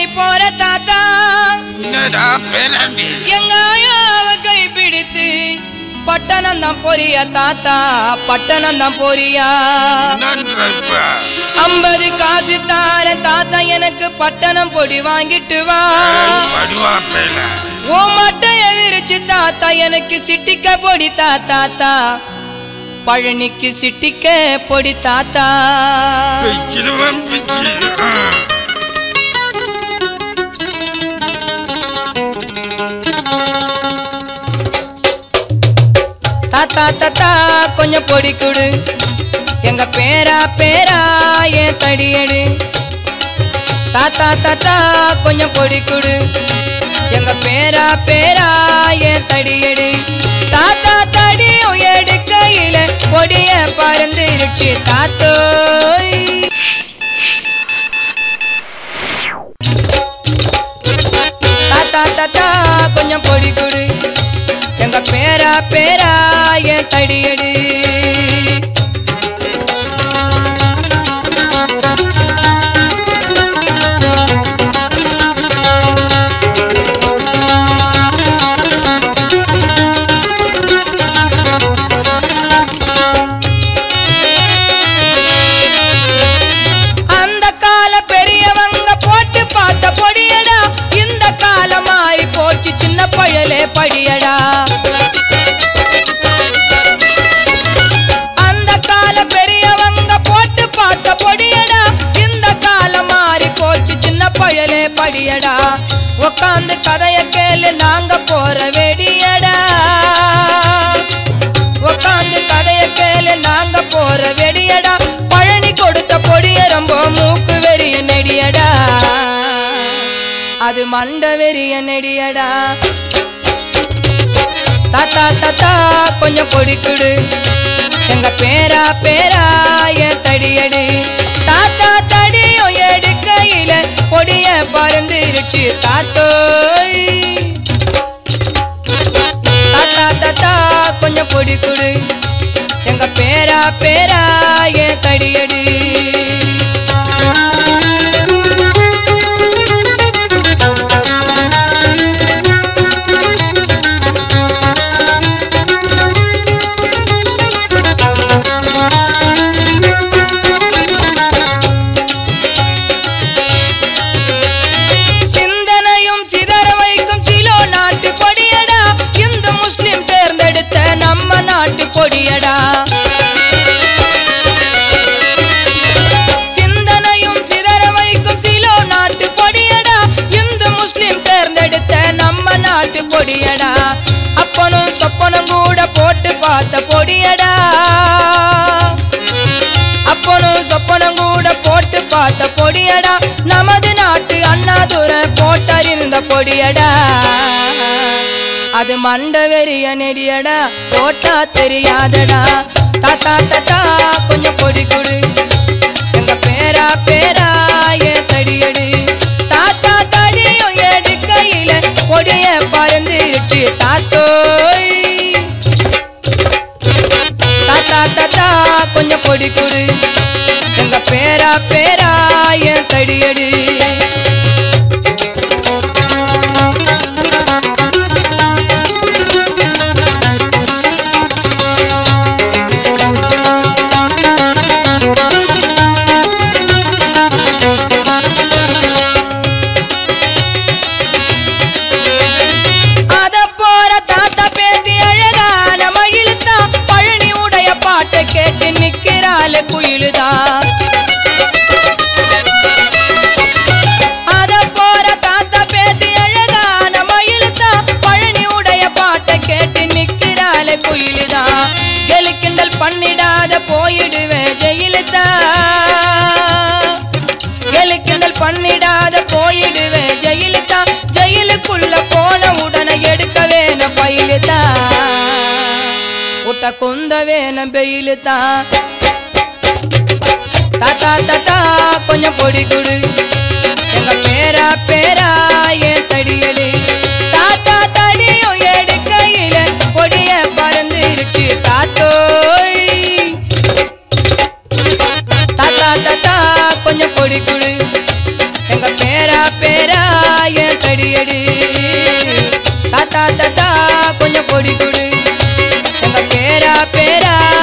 போற தாத்தா என்னடா பேராண்டி எங்க ஆயாவ கை பிடித்து பட்டணம் தான் போறியா தாத்தா பட்டணம் தான் போறியா என்னன்ற இப்ப ஐம்பது காசு தார தாத்தா எனக்கு பட்டணம் பொடி வாங்கிட்டு வா ஏய், படுவா பேல ஓ மட்டைய விரிச்சு தாத்தா எனக்கு சிட்டிக்க பொடி தாத்தா பழனிக்கு சிட்டிக்க பொடி தாத்தா பிச்சிருவன் பிச்சு ஆ. தாத்தா தாத்தா கொஞ்சம் பொடி கொடு எங்க பேரா பேரா ஏன் தடியடு தாத்தா தாத்தா கொஞ்சம் பொடி கொடு எங்க பேரா பேரா ஏன் தடியடு தாத்தா தடியும் எடுக்கையில பொடிய பறந்துருச்சு தாத்தோய் தாத்தா தாத்தா கொஞ்சம் பொடி கொடு எங்க பேரா பேரா என் தடியடு அந்த கால பெரியவங்க போட்டு பார்த்த பொடியடா இந்த காலம் மாறி போச்சு சின்ன பழலே படியடா அந்த கால பெரியவங்க போட்டு பார்த்த பொடியடா இந்த காலம் மாறி போச்சு சின்ன பயலே படியடா உக்காந்து கதைய கேளு நாங்க போற வெடியடா உக்காந்து கதைய கேளு நாங்க போற வெடியடா பழனி கொடுத்த பொடிய ரொம்ப மூக்கு வெறிய நெடியடா அது மண்ட வெறிய நெடியடா தாத்தா தாத்தா கொஞ்சம் பொடி கொடு எங்க பேரா பேரா என் தடியடு தாத்தா தடியும் எடுக்கையில பொடிய பறந்துருச்சு தாத்தோய் தாத்தா தாத்தா கொஞ்சம் பொடி கொடு எங்க பேரா பேரா என் தடியடு சிந்தனையும் சிதற வைக்கும் சிலோ நாட்டு பொடியடா இந்து முஸ்லிம் சேர்ந்தெடுத்த நம்ம நாட்டு பொடியடா சிந்தனையும் சிதற வைக்கும் சிலோ நாட்டு பொடியடா இந்து முஸ்லிம் சேர்ந்தெடுத்த நம்ம நாட்டு பொடியடா அப்பனும் சொப்பனும் கூட போட்டு பார்த்த பொடியடா அப்பனும் சொப்பனம் கூட போட்டு பார்த்த பொடியடா நமது நாட்டு அண்ணாதுர போட்டறிந்த பொடியடா அது மண்ட வெறிய நெடியடா போட்டா தெரியாதடா தாத்தா தாத்தா கொஞ்சம் பொடி கொடு எங்க பேரா பேரா ஏ தடியடு தாத்தா தடியும் எடுக்கையில பொடிய பறந்துருச்சு தாத்தோய் தாத்தா தாத்தா கொஞ்சம் பொடி கொடு எங்க பேரா பேரா என் தடியடு அத போற தாத்தா பேத்தி அழகான மயிலுதான் பழனி உடைய பாட்டை கேட்டு நிக்கிறாள் குயிலுதான் அத போற தாத்தா பேத்தி அழகான மயிலுதான் பழனி உடைய பாட்டை கேட்டு நிக்கிறாள் குயிலுதான் கெலுக்கிண்டல் பண்ணிடாத போயிடுவேன் ஜெயிலுதா கெலுக்கிண்டல் பண்ணிடாத போயிடுவேன் ஜெயிலுதா ஜெயிலுக்குள்ள போன உடனே எடுக்க வேண பயிலுதா உட்ட கொந்த வேண பெயிலுதா தாத்தா தாத்தா கொஞ்சம் பொடி கொடு எங்க பேரா பேரா ஏன் தடியடு தாத்தா தடியும் எடுக்கையில பொடிய பறந்துருச்சு தாத்தோய் தாத்தா தாத்தா கொஞ்சம் பொடி கொடு எங்க பேரா பேரா வெடியடி தாத்தா தாத்தா கொஞ்சம் பொடி கொடு உங்க பேரா பேரா